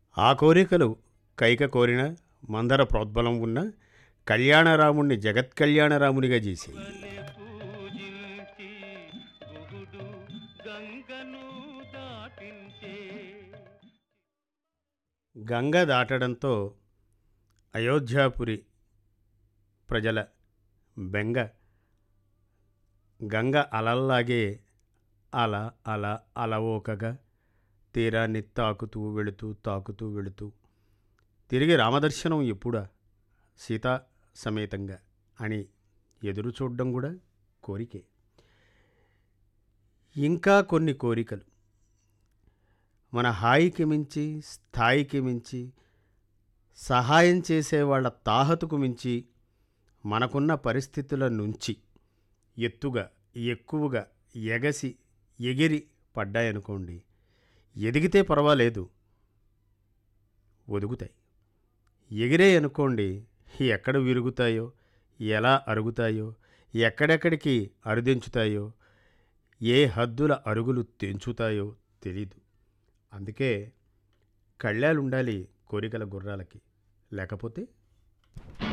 ఆ కోరికలు కైక కోరిన మందర ప్రోద్బలం ఉన్న కళ్యాణరాముణ్ణి జగత్ కళ్యాణరామునిగా చేసేయి పూజించి గుహుడు గంగను దాటించే గంగ దాటడంతో అయోధ్యాపురి ప్రజల బెంగ గంగ అలల్లాగే అల అల అలవోకగా తీరాన్ని తాకుతూ వెళుతూ తాకుతూ వెళుతూ తిరిగి రామదర్శనం ఎప్పుడా సీతా సమేతంగా అని ఎదురు చూడడం కూడా కోరికే ఇంకా కొన్ని కోరికలు మన హాయికి మించి స్థాయికి మించి సహాయం చేసే వాళ్ళ తాహతుకు మించి మనకున్న పరిస్థితుల నుంచి ఎత్తుగా ఎక్కువగా ఎగసి ఎగిరి పడ్డాయనుకోండి ఎదిగితే పర్వాలేదు ఒదుగుతాయి ఎగిరే అనుకోండి ఎక్కడ విరుగుతాయో ఎలా అరుగుతాయో ఎక్కడెక్కడికి అరుదించుతాయో ఏ హద్దుల అరుగులు తెంచుతాయో తెలీదు అందుకే కళ్ళాలుండాలి కోరికల గుర్రాలకి లేకపోతే